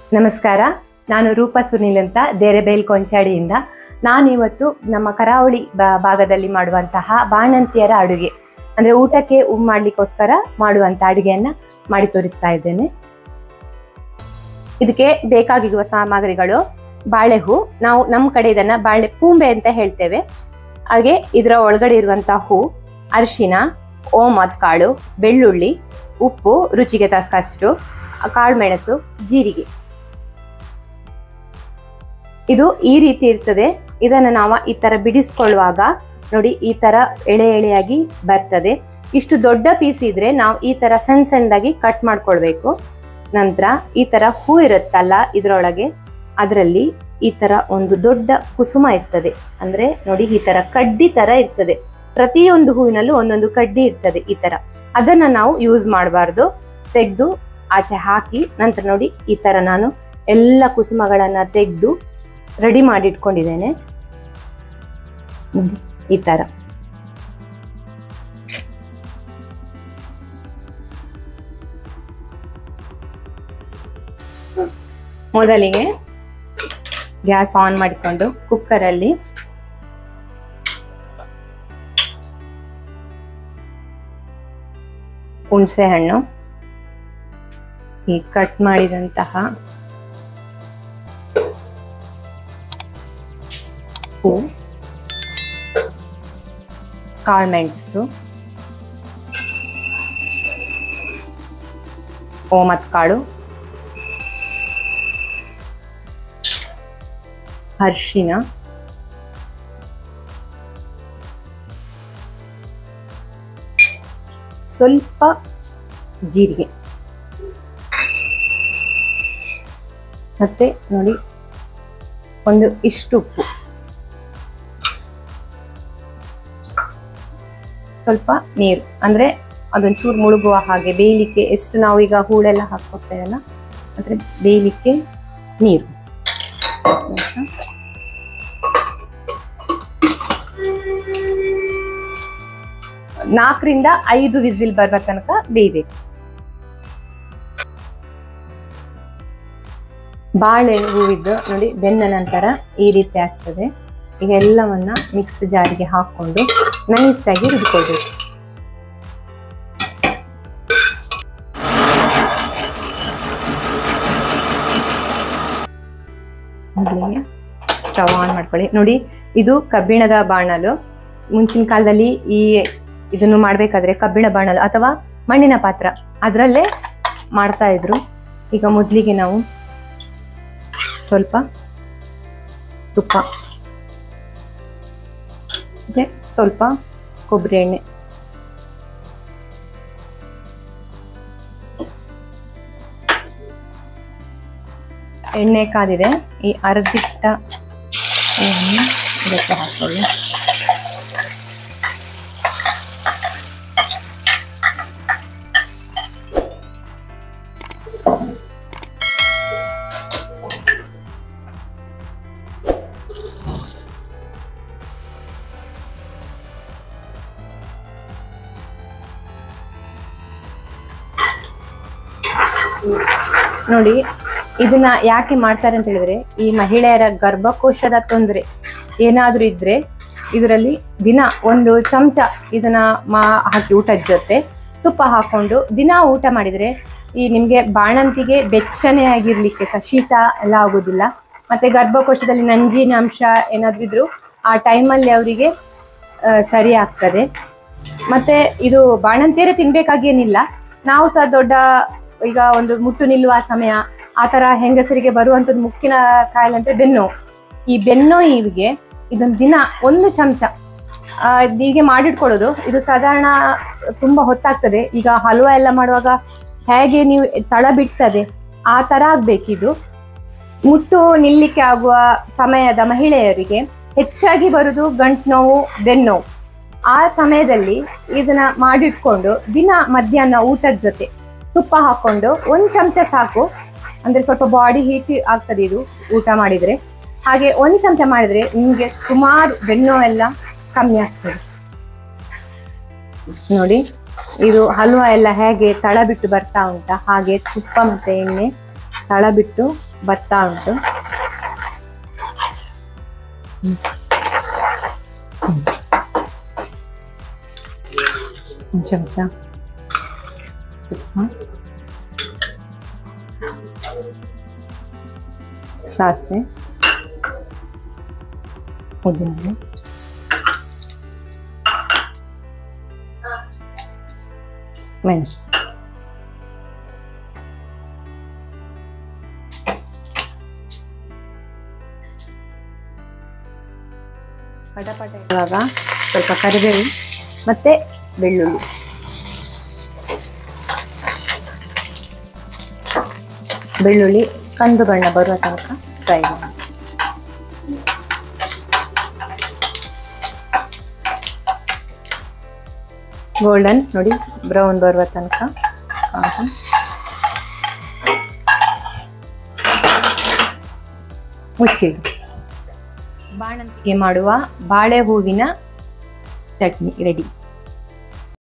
ನಮಸ್ಕಾರ ನಾನು ರೂಪಾ ಸುನಿಲ್ ಅಂತ ದೇರೆಬೇಲ್ ಕೊಂಚಾಡಿಯಿಂದ ನಾನಿವತ್ತು ನಮ್ಮ ಕರಾವಳಿ ಬಾ- ಭಾಗದಲ್ಲಿ ಮಾಡುವಂತಹ ಬಾಣಂತಿಯರ ಅಡುಗೆ ಅಂದರೆ ಊಟಕ್ಕೆ ಉಮ್ ಮಾಡಲಿಕ್ಕೋಸ್ಕರ ಮಾಡುವಂಥ ಅಡುಗೆಯನ್ನು ಮಾಡಿ ತೋರಿಸ್ತಾ ಇದ್ದೇನೆ ಇದಕ್ಕೆ ಬೇಕಾಗಿರುವ ಸಾಮಗ್ರಿಗಳು ಬಾಳೆಹೂ ನಾವು ನಮ್ಮ ಕಡೆ ಇದನ್ನ ಬಾಳೆ ಪೂಂಬೆ ಅಂತ ಹೇಳ್ತೇವೆ ಹಾಗೆ ಇದರ ಒಳಗಡೆ ಇರುವಂತಹ ಹೂ ಅರಿಶಿನ ಓಮದ್ ಕಾಳು ಬೆಳ್ಳುಳ್ಳಿ ಉಪ್ಪು ರುಚಿಗೆ ತಕ್ಕಷ್ಟು ಕಾಳುಮೆಣಸು ಜೀರಿಗೆ ಇದು ಈ ರೀತಿ ಇರ್ತದೆ ಇದನ್ನು ನಾವು ಈ ತರ ಬಿಡಿಸ್ಕೊಳ್ಳುವಾಗ ನೋಡಿ ಈ ತರ ಎಳೆ ಎಳೆಯಾಗಿ ಬರ್ತದೆ ಇಷ್ಟು ದೊಡ್ಡ ಪೀಸ್ ಇದ್ರೆ ನಾವು ಈ ತರ ಸಣ್ಣ ಸಣ್ಣದಾಗಿ ಕಟ್ ಮಾಡ್ಕೊಳ್ಬೇಕು ನಂತರ ಈ ತರ ಹೂ ಇರುತ್ತಲ್ಲ ಇದರೊಳಗೆ ಅದರಲ್ಲಿ ಈ ತರ ಒಂದು ದೊಡ್ಡ ಕುಸುಮ ಇರ್ತದೆ ಅಂದ್ರೆ ನೋಡಿ ಈ ತರ ಕಡ್ಡಿ ತರ ಇರ್ತದೆ ಪ್ರತಿಯೊಂದು ಹೂವಿನಲ್ಲೂ ಒಂದೊಂದು ಕಡ್ಡಿ ಇರ್ತದೆ ಈ ತರ ಅದನ್ನ ನಾವು ಯೂಸ್ ಮಾಡಬಾರ್ದು ತೆಗೆದು ಆಚೆ ಹಾಕಿ ನಂತರ ನೋಡಿ ಈ ತರ ನಾನು ಎಲ್ಲ ಕುಸುಮಗಳನ್ನ ತೆಗೆದು ರೆಡಿ ಮಾಡಿ ಇಟ್ಕೊಂಡಿದ್ದೇನೆ ನೋಡಿ, ಈ ತರ ಮೊದಲಿಗೆ ಗ್ಯಾಸ್ ಆನ್ ಮಾಡಿಕೊಂಡು ಕುಕ್ಕರಲ್ಲಿ ಹುಣಸೆ ಹಣ್ಣು ಈ ಕಟ್ ಮಾಡಿದಂತಹ ಹೂ ಕಾಳುಮೆಣಸು ಓಮತ್ ಕಾಳು ಅರಿಶಿನ ಸ್ವಲ್ಪ ಜೀರಿಗೆ ಮತ್ತೆ ನೋಡಿ ಒಂದು ಇಷ್ಟು ಉಪ್ಪು ಸ್ವಲ್ಪ ನೀರು ಅಂದ್ರೆ ಅದೊಂಚೂರು ಮುಳುಗುವ ಹಾಗೆ ಬೇಯಲಿಕ್ಕೆ ಎಷ್ಟು ನಾವು ಈಗ ಹೂಳೆಲ್ಲ ಹಾಕ್ಕೊಳ್ತೇವಲ್ಲ ಅಂದ್ರೆ ಬೇಯಲಿಕ್ಕೆ ನೀರು ಆಯ್ತಾ? ನಾಲ್ಕರಿಂದ ಐದು ವಿಸಿಲ್ ಬರುವ ತನಕ ಬೇಯಬೇಕು ಬಾಳೆ ಹೂವಿದ್ದು ನೋಡಿ ಬೆಂದ ನಂತರ ಈ ರೀತಿ ಆಗ್ತದೆ ಈಗ ಎಲ್ಲವನ್ನ ಮಿಕ್ಸ್ ಜಾರಿಗೆ ಹಾಕೊಂಡು ನೈಸ್ ಆಗಿ ರುಬ್ಕೊಳ್ಬೇಕು ಮೊದಲಿಗೆ ಸ್ಟವ್ ಆನ್ ಮಾಡ್ಕೊಳ್ಳಿ ನೋಡಿ ಇದು ಕಬ್ಬಿಣದ ಬಾಣಲು ಮುಂಚಿನ ಕಾಲದಲ್ಲಿ ಈ ಇದನ್ನು ಮಾಡ್ಬೇಕಾದ್ರೆ ಕಬ್ಬಿಣ ಬಾಣಲು ಅಥವಾ ಮಣ್ಣಿನ ಪಾತ್ರ ಅದರಲ್ಲೇ ಮಾಡ್ತಾ ಇದ್ರು ಈಗ ಮೊದಲಿಗೆ ನಾವು ಸ್ವಲ್ಪ ತುಪ್ಪ ಮತ್ತೆ ಸ್ವಲ್ಪ ಕೊಬ್ಬರಿ ಎಣ್ಣೆ ಎಣ್ಣೆ ಕಾದಿದೆ ಈ ಅರ್ಧಿಟ್ಟ ಎಣ್ಣೆ ಇದಕ್ಕೆ ಹಾಕೊಳ್ಳಿ ನೋಡಿ ಇದನ್ನ ಯಾಕೆ ಮಾಡ್ತಾರೆ ಅಂತ ಹೇಳಿದ್ರೆ ಈ ಮಹಿಳೆಯರ ಗರ್ಭಕೋಶದ ತೊಂದರೆ ಏನಾದ್ರೂ ಇದ್ರೆ ಇದರಲ್ಲಿ ದಿನ ಒಂದು ಚಮಚ ಇದನ್ನ ಮಾ ಹಾಕಿ ಊಟದ ಜೊತೆ ತುಪ್ಪ ಹಾಕೊಂಡು ದಿನ ಊಟ ಮಾಡಿದ್ರೆ ಈ ನಿಮ್ಗೆ ಬಾಣಂತಿಗೆ ಬೆಚ್ಚನೆ ಆಗಿರ್ಲಿಕ್ಕೆ ಸಹ ಶೀತ ಎಲ್ಲ ಆಗುದಿಲ್ಲ ಮತ್ತೆ ಗರ್ಭಕೋಶದಲ್ಲಿ ನಂಜಿನ ಅಂಶ ಏನಾದ್ರೂ ಇದ್ರು ಆ ಟೈಮಲ್ಲಿ ಅವರಿಗೆ ಸರಿ ಆಗ್ತದೆ ಮತ್ತೆ ಇದು ಬಾಣಂತಿಯರೇ ತಿನ್ಬೇಕಾಗೇನಿಲ್ಲ ನಾವು ಸಹ ದೊಡ್ಡ ಈಗ ಒಂದು ಮುಟ್ಟು ನಿಲ್ಲುವ ಸಮಯ ಆ ತರ ಹೆಂಗಸರಿಗೆ ಬರುವಂತದ್ದು ಮುಕ್ಕಿನ ಕಾಯಿಲೆ ಅಂತ ಬೆನ್ನು ಈ ಬೆನ್ನೋಯಿಗೆ ಇದೊಂದು ದಿನ ಒಂದು ಚಮಚ ಆ, ಇದ್ ಹೀಗೆ ಮಾಡಿಟ್ಕೊಳ್ಳೋದು ಇದು ಸಾಧಾರಣ ತುಂಬಾ ಹೊತ್ತಾಗ್ತದೆ ಈಗ ಹಲ್ವಾ ಎಲ್ಲ ಮಾಡುವಾಗ ಹೇಗೆ ನೀವು ತಳ ಬಿಡ್ತದೆ ಆ ತರ ಆಗ್ಬೇಕಿದು ಮುಟ್ಟು ನಿಲ್ಲಿಕ್ಕೆ ಆಗುವ ಸಮಯದ ಮಹಿಳೆಯರಿಗೆ ಹೆಚ್ಚಾಗಿ ಬರುದು ಗಂಟು ನೋವು ಬೆನ್ನೋವು ಆ ಸಮಯದಲ್ಲಿ ಇದನ್ನ ಮಾಡಿಟ್ಕೊಂಡು ದಿನ ಮಧ್ಯಾಹ್ನ ಊಟದ ಜೊತೆ ತುಪ್ಪ ಹಾಕೊಂಡು ಒಂದ್ ಚಮಚ ಸಾಕು ಅಂದ್ರೆ ಸ್ವಲ್ಪ ಬಾಡಿ ಹೀಟ್ ಆಗ್ತದೆ ಇದು ಊಟ ಮಾಡಿದ್ರೆ ಹಾಗೆ ಒಂದ್ ಚಮಚ ಮಾಡಿದ್ರೆ ನಿಮ್ಗೆ ಸುಮಾರು ಬೆನ್ನು ಎಲ್ಲ ಕಮ್ಮಿ ಆಗ್ತದೆ ನೋಡಿ ಇದು ಹಲ್ವಾ ಎಲ್ಲ ಹೇಗೆ ತಳ ಬಿಟ್ಟು ಬರ್ತಾ ಉಂಟಾ ಹಾಗೆ ತುಪ್ಪ ಮತ್ತೆ ಎಣ್ಣೆ ತಳ ಬಿಟ್ಟು ಭತ್ತ ಉಂಟು ಹ್ಮ್. ಹ್ಮ್. ಒಂದು ಚಮಚ ತುಪ್ಪ ಸಾಸಿವೆ ಉದ್ದಿನ ಮೆಣಸು ಪಟಪಟ ಇರುವಾಗ ಸ್ವಲ್ಪ ಕರಿಬೇವು ಮತ್ತೆ ಬೆಳ್ಳುಳ್ಳಿ ಬೆಳ್ಳುಳ್ಳಿ ಕಂದು ಬಣ್ಣ ಬರುವ ತನಕ ಫ್ರೈ ಮಾಡಿ ಗೋಲ್ಡನ್ ನೋಡಿ ಬ್ರೌನ್ ಬರುವ ತನಕ ಕಾದು. ಮುಚ್ಚಿಡಿ ಬಾಣಂತಿಗೆ ಮಾಡುವ ಬಾಳೆ ಹೂವಿನ ಚಟ್ನಿ ರೆಡಿ